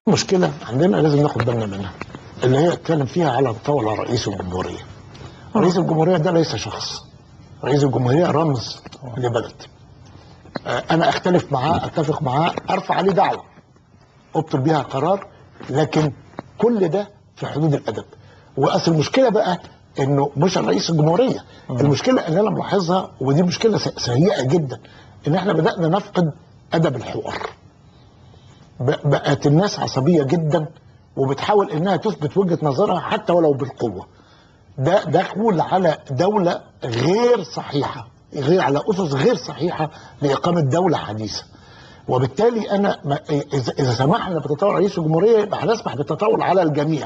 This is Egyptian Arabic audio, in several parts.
مشكلة عندنا لازم ناخد بالنا منها اللي هي اتكلم فيها على طاولة رئيس الجمهورية رئيس الجمهورية ده ليس شخص رئيس الجمهورية رمز لبلد آه، أنا أختلف معاه أتفق معاه أرفع عليه دعوة أبطل بيها قرار لكن كل ده في حدود الأدب وأصل المشكلة بقى إنه مش رئيس الجمهورية المشكلة اللي أنا ملاحظها ودي مشكلة س- سيئة جدا إن إحنا بدأنا نفقد أدب الحوار ب- بقت الناس عصبية جدا وبتحاول انها تثبت وجهة نظرها حتى ولو بالقوة ده دخول على دولة غير صحيحة غير على أسس غير صحيحة لإقامة دولة حديثة وبالتالي أنا ما إذا إذا سمحنا بتطاول رئيس الجمهورية يبقى هنسمح بالتطاول على الجميع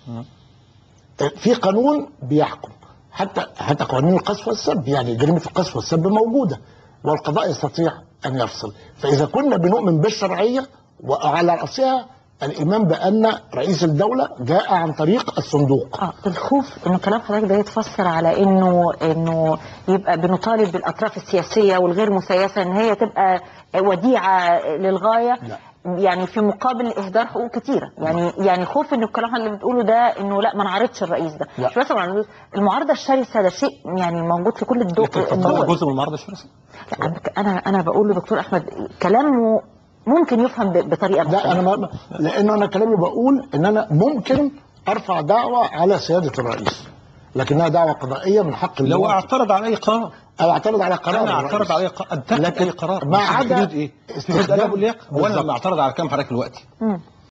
في قانون بيحكم حتى حتى قوانين القذف والسب يعني جريمة القذف والسب موجودة والقضاء يستطيع أن يفصل فإذا كنا بنؤمن بالشرعية وعلى رأسها الإيمان بأن رئيس الدولة جاء عن طريق الصندوق اه الخوف انه كلام حضرتك ده يتفسر على انه انه يبقى بنطالب بالاطراف السياسيه والغير مسيسه ان هي تبقى وديعه للغايه لا. يعني في مقابل اهدار حقوق كتيره يعني يعني خوف ان الكلام اللي بتقوله ده انه لا ما نعارضش الرئيس ده لا. مش بس ما نعارضوش. المعارضه الشرسه ده شيء يعني موجود في كل الدول لكن تعتبر الدول جزء من المعارضه الشرسه لا، انا انا بقول لدكتور احمد كلامه ممكن يفهم ب- بطريقه لا أنا ما لأن أنا كلامي بقول إن أنا ممكن أرفع دعوة على سيادة الرئيس لكنها دعوة قضائية من حق لو المواطن. اعترض على اي قرار أو اعترض على قرار انا الرئيس. اعترض على أي قرار اتخذ لكن اي قرار ما بس في عدا حدود ايه؟ في حدود استخدام- ادب واللياقه هو انا بالظبط. لما اعترض على كلام حضرتك دلوقتي مم.